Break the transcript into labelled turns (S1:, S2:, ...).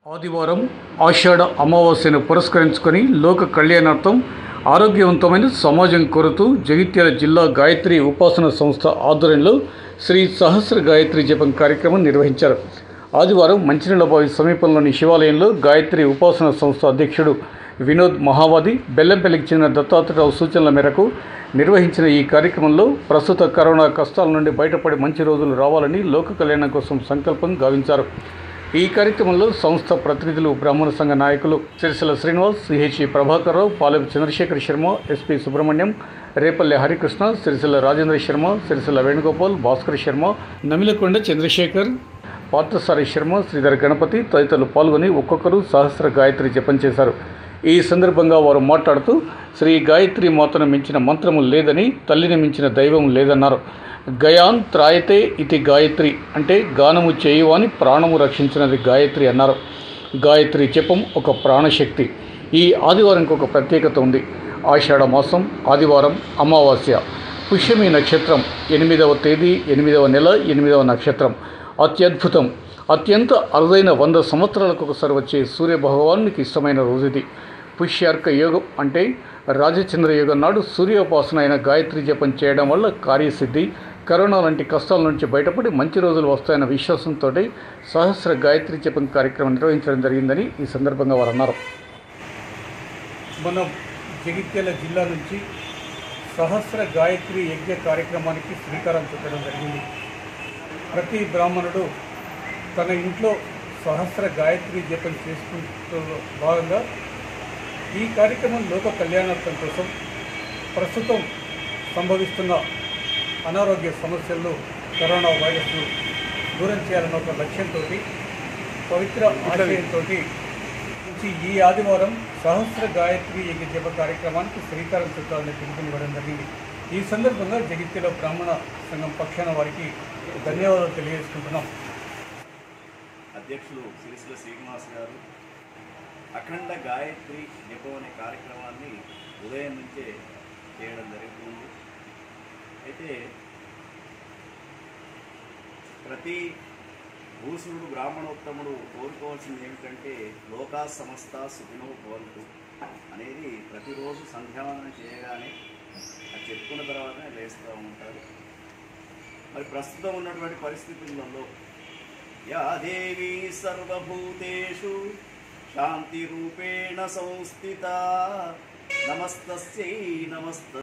S1: ఆదివారం ఆషాఢ అమావాస్యను పురస్కరించుకొని లోక కళ్యాణార్థం ఆరోగ్యవంతమైన సమాజం కోరుతూ జగిత్యాల జిల్లా గాయత్రి ఉపాసన సంస్థ ఆధ్వర్యంలో శ్రీ సహస్ర గాయత్రి జపం కార్యక్రమం నిర్వహించారు ఆదివారం మంచినీళ్ళబావి సమీపంలోని శివాలయంలో గాయత్రి ఉపాసన సంస్థ అధ్యక్షుడు వినోద్ మహావాది బెల్లంపల్లికి చెందిన దత్తాత్రేయరావు సూచనల మేరకు నిర్వహించిన ఈ కార్యక్రమంలో ప్రస్తుత కరోనా కష్టాల నుండి బయటపడి మంచి రోజులు రావాలని లోక కళ్యాణం కోసం సంకల్పం గావించారు ఈ కార్యక్రమంలో సంస్థ ప్రతినిధులు బ్రాహ్మణ సంఘ నాయకులు సిరిసిల శ్రీనివాస్ సిహెచ్ఈ ప్రభాకర్ రావు పాలెం చంద్రశేఖర్ శర్మ ఎస్పి సుబ్రహ్మణ్యం రేపల్లె హరికృష్ణ సిరిసిల రాజేంద్ర శర్మ సిరిసిల వేణుగోపాల్ భాస్కర్ శర్మ నమిలకొండ చంద్రశేఖర్ పార్థసారి శర్మ శ్రీధర్ గణపతి తదితరులు పాల్గొని ఒక్కొక్కరు సహస్ర గాయత్రి జపం చేశారు ఈ సందర్భంగా వారు మాట్లాడుతూ శ్రీ గాయత్రి మాతను మించిన మంత్రము లేదని తల్లిని మించిన దైవం లేదన్నారు గయాన్ త్రాయతే ఇతి గాయత్రి అంటే గానము చేయువాని ప్రాణము రక్షించినది గాయత్రి అన్నారు గాయత్రి జపం ఒక ప్రాణశక్తి ఈ ఆదివారంకి ఒక ప్రత్యేకత ఉంది ఆషాఢ మాసం ఆదివారం అమావాస్య పుష్యమి నక్షత్రం ఎనిమిదవ తేదీ ఎనిమిదవ నెల ఎనిమిదవ నక్షత్రం అత్యద్భుతం అత్యంత అరుదైన వంద సంవత్సరాలకు ఒకసారి వచ్చే సూర్య భగవానునికి ఇష్టమైన రోజు ఇది పుష్యార్క యోగం అంటే రాజచంద్ర యోగం నాడు సూర్యోపాసన అయిన గాయత్రి జపం చేయడం వల్ల కార్యసిద్ధి కరోనా లాంటి కష్టాల నుంచి బయటపడి మంచి రోజులు వస్తాయన్న విశ్వాసంతో సహస్ర గాయత్రి జపం కార్యక్రమం నిర్వహించడం జరిగిందని ఈ సందర్భంగా వారు అన్నారు మనం జగిత్యాల జిల్లా నుంచి సహస్ర గాయత్రి యజ్ఞ కార్యక్రమానికి శ్రీకారం చుట్టడం జరిగింది ప్రతి బ్రాహ్మణుడు తన ఇంట్లో సహస్ర గాయత్రి జపం చేసుకుంటూ భాగంగా ఈ కార్యక్రమం లోక కళ్యాణార్థం కోసం ప్రస్తుతం సంభవిస్తున్న అనారోగ్య సమస్యలను కరోనా వైరస్ను దూరం చేయాలన్న ఒక లక్ష్యంతో పవిత్ర ఆశయంతో నుంచి ఈ ఆదివారం సహస్ర గాయత్రి యజ్ఞ జప కార్యక్రమానికి శ్రీకారం చుట్టాలని పిలుపునివ్వడం జరిగింది ఈ సందర్భంగా జగిత్యాల బ్రాహ్మణ సంఘం పక్షాన వారికి ధన్యవాదాలు తెలియజేసుకుంటున్నాం
S2: అధ్యక్షులు సిరిసిల శ్రీనివాస్ గారు అఖండ గాయత్రి జపం అనే కార్యక్రమాన్ని ఉదయం నుంచే చేయడం జరుగుతుంది అయితే ప్రతి భూసురుడు బ్రాహ్మణోత్తముడు కోరుకోవాల్సింది ఏమిటంటే లోకా సమస్త సుఖినో భవంతు అనేది ప్రతిరోజు సంధ్యావందనం చేయగానే అది చెప్పుకున్న తర్వాతనే లేస్తూ ఉంటారు మరి ప్రస్తుతం ఉన్నటువంటి పరిస్థితులలో యా దేవీ సర్వభూతేషు శాంతిరూపేణ సంస్థిత నమస్తస్యై నమస్త